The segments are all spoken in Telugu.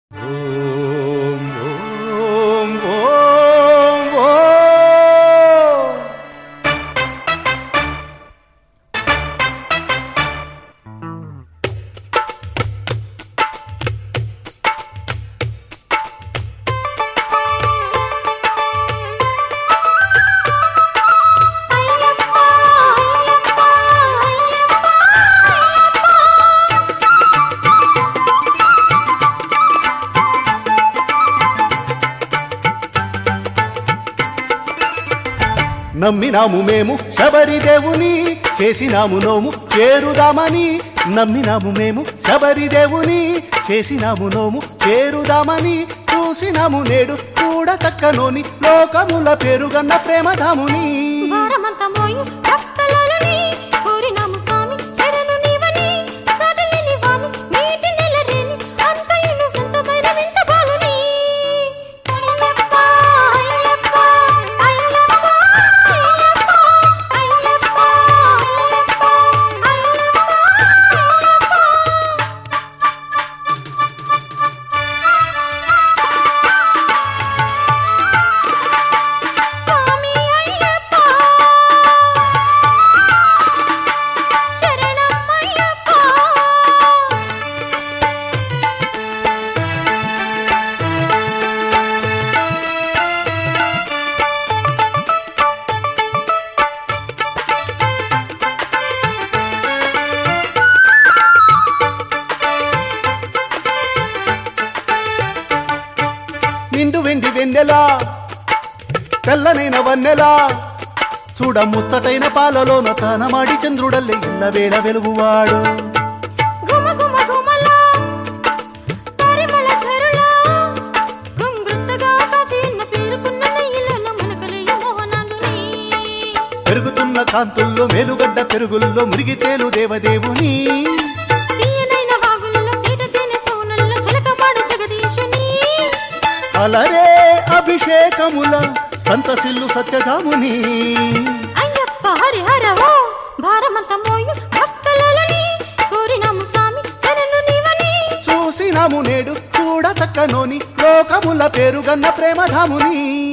ఓం ఓం ఓం ఓం నమ్మినాము మేము శబరి దేవుని చేసినాము నోము చేరుదామని నమ్మినాము మేము శబరి దేవుని చేసినాము నోము చేరుదామని చూసినాము నేడు చూడ చక్కనోని లోకముల పెరుగన్న ప్రేమధాముని భారమంతా మోయు భక్తలలని కోరినాము స్వామి శరణు నీవని సడలిని వామి నీటి నెలరేని అంతయును సొంతమైన వింత బాలుని అయ్యప్ప అయ్యప్ప అయ్యప్ప అయ్యప్ప అయ్యప్ప స్వామి అయ్యప్ప శరణం అయ్యప్ప నిండు వెండి వెన్నెలా తెల్లనైన వన్నెలా చూడ ముత్తటైన పాలలోన తానమాడి చంద్రుడల్లే ఇళ్ళ వేళ వెలుగువాడు గుమ గుమ గుమల పరిమళ ఝరుల గుంగురుత్తగా కాచిన పేరుకున్న నెయ్యిలోన మునకలేయ మోహనాంగుని పెరుగుతున్న కాంతుల్లో మేలుగడ్డ పెరుగుల్లో మురిగితేలు దేవదేవుని తీయనైన వాగుల్లో తీట తేనె సౌనల్లో చిలకపాడు జగదీశుని అలరే అభిషేకముల సంతసిల్లు సత్యధాముని అయ్యప్ప హరిహర ఓ భారమంత మోయు భక్తలని కోరినాము స్వామి శరణు నీవని చూసినాము నేడు చూడ చక్కనోని లోకముల పేరుగన్న ప్రేమధాముని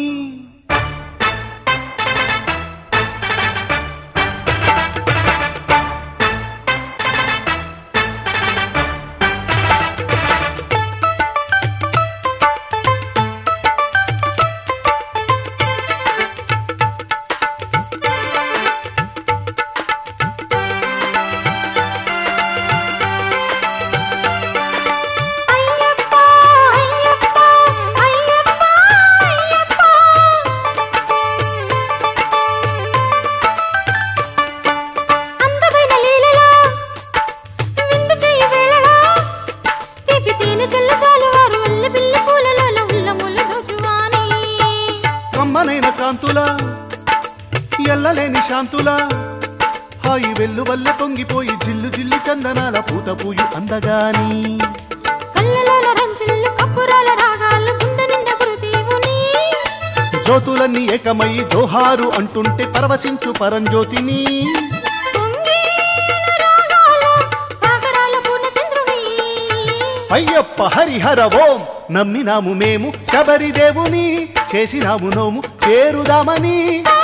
అయ్యప్ప అయ్యప్ప అయ్యప్ప అయ్యప్ప అందమైన లీలలా విందు చేయి వేళలా తీపి తేనె తెల్ల చాలు వారు వల్ల పిల్లి పూలలో ఉల్లములు రోజువాని కమ్మనైన కాంతుల ఎల్లలేని శాంతుల హాయి వెల్లు వల్ల పొంగిపోయి జిల్లు జిల్లు చందనాల పూత పూయు అందగాని కళ్ళలోన రంజిల్లు కప్పురాల రాగాలు గుండె నిండా గురుదేవుని జ్యోతులన్నీ ఏకమై జోహారు అంటుంటే పరవశించు పరంజ్యోతిని పొంగిన రాగాలు సాగరాల పూర్ణచంద్రుని అయ్యప్ప హరిహర ఓం నమ్మినాము మేము శబరి దేవుని చేసినాము నోము చేరుదామని సా